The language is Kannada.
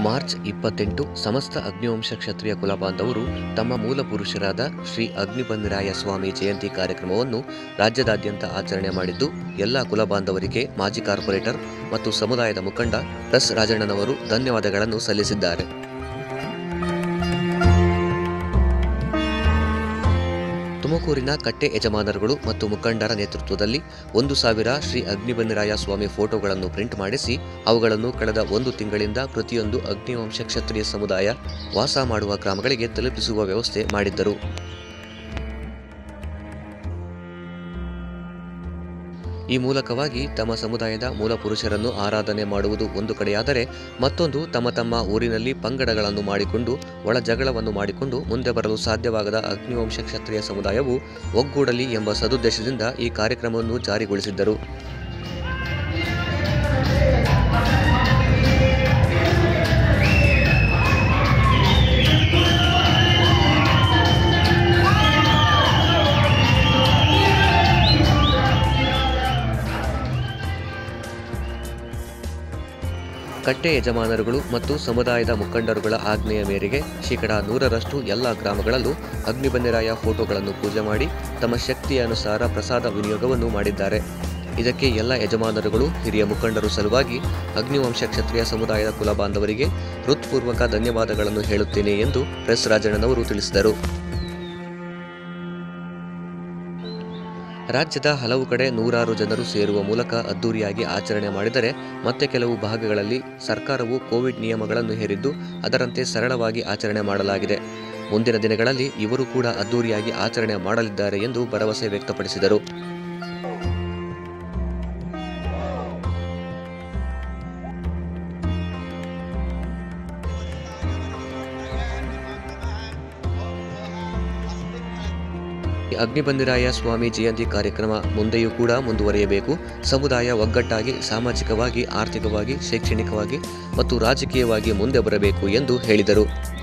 ಮಾರ್ಚ್ ಇಪ್ಪತ್ತೆಂಟು ಸಮಸ್ತ ಅಗ್ನಿವಂಶ ಕ್ಷತ್ರಿಯ ಕುಲಬಾಂಧವರು ತಮ್ಮ ಮೂಲ ಪುರುಷರಾದ ಶ್ರೀ ಅಗ್ನಿಬಂಧರಾಯ ಸ್ವಾಮಿ ಜಯಂತಿ ಕಾರ್ಯಕ್ರಮವನ್ನು ರಾಜ್ಯದಾದ್ಯಂತ ಆಚರಣೆ ಮಾಡಿದ್ದು ಎಲ್ಲ ಕುಲಬಾಂಧವರಿಗೆ ಮಾಜಿ ಕಾರ್ಪೊರೇಟರ್ ಮತ್ತು ಸಮುದಾಯದ ಮುಖಂಡ ಎಸ್ ರಾಜಣ್ಣನವರು ಧನ್ಯವಾದಗಳನ್ನು ಸಲ್ಲಿಸಿದ್ದಾರೆ ತುಮಕೂರಿನ ಕಟ್ಟೆ ಯಜಮಾನರುಗಳು ಮತ್ತು ಮುಖಂಡರ ನೇತೃತ್ವದಲ್ಲಿ ಒಂದು ಸಾವಿರ ಶ್ರೀ ಅಗ್ನಿಬಂಧರಾಯ ಸ್ವಾಮಿ ಫೋಟೋಗಳನ್ನು ಪ್ರಿಂಟ್ ಮಾಡಿಸಿ ಅವುಗಳನ್ನು ಕಳೆದ ಒಂದು ತಿಂಗಳಿಂದ ಪ್ರತಿಯೊಂದು ಅಗ್ನಿವಂಶ ಕ್ಷತ್ರಿಯ ಸಮುದಾಯ ವಾಸ ಮಾಡುವ ಗ್ರಾಮಗಳಿಗೆ ತಲುಪಿಸುವ ವ್ಯವಸ್ಥೆ ಮಾಡಿದ್ದರು ಈ ಮೂಲಕವಾಗಿ ತಮ್ಮ ಸಮುದಾಯದ ಮೂಲ ಪುರುಷರನ್ನು ಆರಾಧನೆ ಮಾಡುವುದು ಒಂದು ಕಡೆಯಾದರೆ ಮತ್ತೊಂದು ತಮ್ಮ ತಮ್ಮ ಊರಿನಲ್ಲಿ ಪಂಗಡಗಳನ್ನು ಮಾಡಿಕೊಂಡು ಒಳ ಜಗಳವನ್ನು ಮಾಡಿಕೊಂಡು ಮುಂದೆ ಬರಲು ಸಾಧ್ಯವಾಗದ ಅಗ್ನಿವಂಶ ಕ್ಷತ್ರಿಯ ಸಮುದಾಯವು ಒಗ್ಗೂಡಲಿ ಎಂಬ ಸದುದ್ದೇಶದಿಂದ ಈ ಕಾರ್ಯಕ್ರಮವನ್ನು ಜಾರಿಗೊಳಿಸಿದ್ದರು ಕಟ್ಟೆ ಯಜಮಾನರುಗಳು ಮತ್ತು ಸಮುದಾಯದ ಮುಖಂಡರುಗಳ ಆಜ್ಞೆಯ ಮೇರೆಗೆ ಶೇಕಡಾ ನೂರರಷ್ಟು ಎಲ್ಲ ಗ್ರಾಮಗಳಲ್ಲೂ ಅಗ್ನಿಬಂಧರಾಯ ಫೋಟೋಗಳನ್ನು ಪೂಜೆ ಮಾಡಿ ತಮ್ಮ ಶಕ್ತಿಯ ಅನುಸಾರ ಪ್ರಸಾದ ವಿನಿಯೋಗವನ್ನು ಮಾಡಿದ್ದಾರೆ ಇದಕ್ಕೆ ಎಲ್ಲ ಯಜಮಾನರುಗಳು ಹಿರಿಯ ಮುಖಂಡರು ಸಲುವಾಗಿ ಅಗ್ನಿವಂಶ ಕ್ಷತ್ರಿಯ ಸಮುದಾಯದ ಕುಲ ಬಾಂಧವರಿಗೆ ಹೃತ್ಪೂರ್ವಕ ಧನ್ಯವಾದಗಳನ್ನು ಹೇಳುತ್ತೇನೆ ಎಂದು ಪ್ರೆಸ್ ರಾಜಣ್ಣನವರು ತಿಳಿಸಿದರು ರಾಜ್ಯದ ಹಲವು ಕಡೆ ನೂರಾರು ಜನರು ಸೇರುವ ಮೂಲಕ ಅದ್ದೂರಿಯಾಗಿ ಆಚರಣೆ ಮಾಡಿದರೆ ಮತ್ತೆ ಕೆಲವು ಭಾಗಗಳಲ್ಲಿ ಸರ್ಕಾರವು ಕೋವಿಡ್ ನಿಯಮಗಳನ್ನು ಹೇರಿದ್ದು ಅದರಂತೆ ಸರಳವಾಗಿ ಆಚರಣೆ ಮಾಡಲಾಗಿದೆ ಮುಂದಿನ ದಿನಗಳಲ್ಲಿ ಇವರು ಕೂಡ ಅದ್ದೂರಿಯಾಗಿ ಆಚರಣೆ ಮಾಡಲಿದ್ದಾರೆ ಎಂದು ಭರವಸೆ ವ್ಯಕ್ತಪಡಿಸಿದರು ಅಗ್ನಿಬಂಧರಾಯ ಸ್ವಾಮಿ ಜಯಂತಿ ಕಾರ್ಯಕ್ರಮ ಮುಂದೆಯೂ ಕೂಡ ಮುಂದುವರಿಯಬೇಕು ಸಮುದಾಯ ಒಗ್ಗಟ್ಟಾಗಿ ಸಾಮಾಜಿಕವಾಗಿ ಆರ್ಥಿಕವಾಗಿ ಶೈಕ್ಷಣಿಕವಾಗಿ ಮತ್ತು ರಾಜಕೀಯವಾಗಿ ಮುಂದೆ ಬರಬೇಕು ಎಂದು ಹೇಳಿದರು